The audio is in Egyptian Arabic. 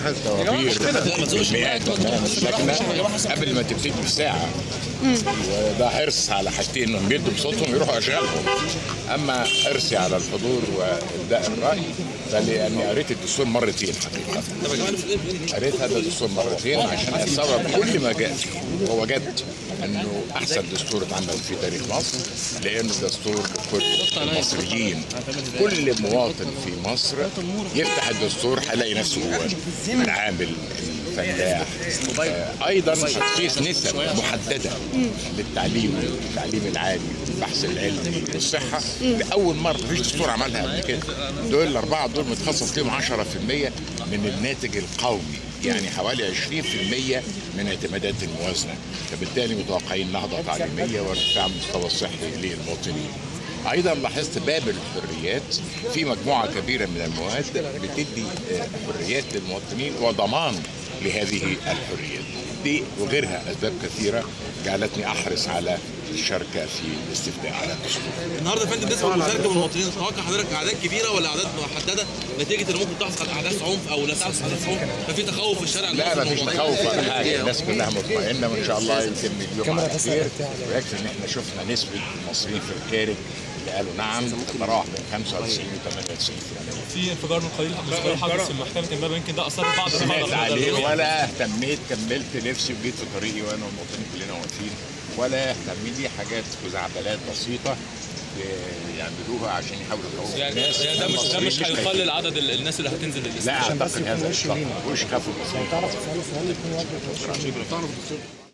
طوابير مئات والناس ساكنه قبل ما تبتدي بساعه وده حرص على حاجتين انهم يدوا بصوتهم يروحوا اشغالهم اما حرصي على الحضور وابداء الراي فلاني قريت الدستور مرتين حقيقه قريت هذا الدستور مرتين عشان اتصور كل ما جاء فيه ووجدت انه احسن دستور اتعمل في تاريخ مصر لانه دستور لكل المصريين كل مواطن في مصر يفتح الدستور هيلاقي نفسه جواه العامل الفلاح آه، ايضا تخصيص نسب محدده للتعليم التعليم العالي والبحث العلمي والصحه لاول مره مفيش دستور عملها قبل كده دول الاربعه دول متخصص فيهم 10% من الناتج القومي يعني حوالي 20% من اعتمادات الموازنه فبالتالي متوقعين نهضه تعليميه وارتفاع المستوى الصحي للمواطنين ايضا لاحظت باب الحريات في مجموعه كبيره من المواد بتدي آه، حريات للمواطنين وضمان لهذه الحريات دي وغيرها اسباب كثيره جعلتني احرص على الشركه في الاستفتاء على الدستور النهارده يا فندم نسبه المشاركه من المواطنين تتوقع حضرتك اعداد كبيره ولا اعداد محدده نتيجه ان ممكن تحصل احداث عنف او لا تحصل احداث عنف ففي تخوف في الشارع لا ما فيش تخوف ولا حاجه الناس كلها مطمئنه وان شاء الله يمكن اليوم على خير ويكفي ان احنا شفنا نسبه المصريين في الخارج اللي قالوا نعم تتراوح من 95 ل 98% في انفجار من قليل انفجار حدث في محكمه امبابه يمكن ده اثر بعض سمعت عليه ولا اهتميت كملت نفسي وجيت في طريقي وانا والمواطنين كلنا واقفين ولا اهتميت دي حاجات خزعبلات بسيطه ي- يعملوها عشان يحاولوا يخوفوا يعني الناس يعني ده مش ده مش المصريين هيقلل عدد ال- الناس اللي هتنزل لا للاستاد اعتقد هذا الشيء مش خافوا المصريين تعرف تسأله سؤال يكون واجه